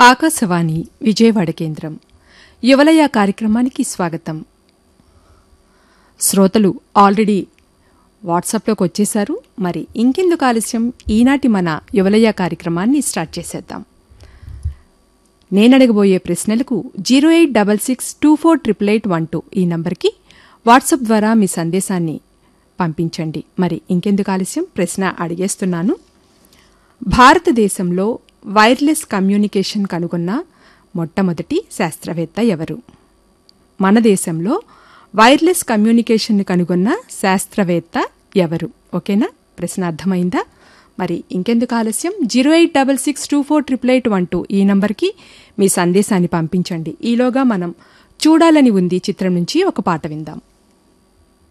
ఆకాశవాణి విజయవాడ కేంద్రం యువలయ కార్యక్రమానికి స్వాగతం శ్రోతలు ఆల్రెడీ వాట్సాప్లోకి వచ్చేశారు మరి ఇంకెందుకు ఆలస్యం ఈనాటి మన యువలయ కార్యక్రమాన్ని స్టార్ట్ చేసేద్దాం నేనడగబోయే ప్రశ్నలకు zero eight double six two four triple eight one two ఈ నంబర్కి వాట్సాప్ ద్వారా మీ సందేశాన్ని పంపించండి మరి ఇంకెందుకు ఆలస్యం ప్రశ్న అడిగేస్తున్నాను భారతదేశంలో వైర్లెస్ కమ్యూనికేషన్ కనుగొన్న మొట్టమొదటి శాస్త్రవేత్త ఎవరు మన దేశంలో వైర్లెస్ కమ్యూనికేషన్ కనుగొన్న శాస్త్రవేత్త ఎవరు ఓకేనా ప్రశ్న అర్థమైందా మరి ఇంకెందుకు ఆలస్యం zero eight double six two four triple eight one two ఈ నంబర్కి మీ సందేశాన్ని పంపించండి ఈలోగా మనం చూడాలని ఉంది చిత్రం నుంచి ఒక పాట విందాం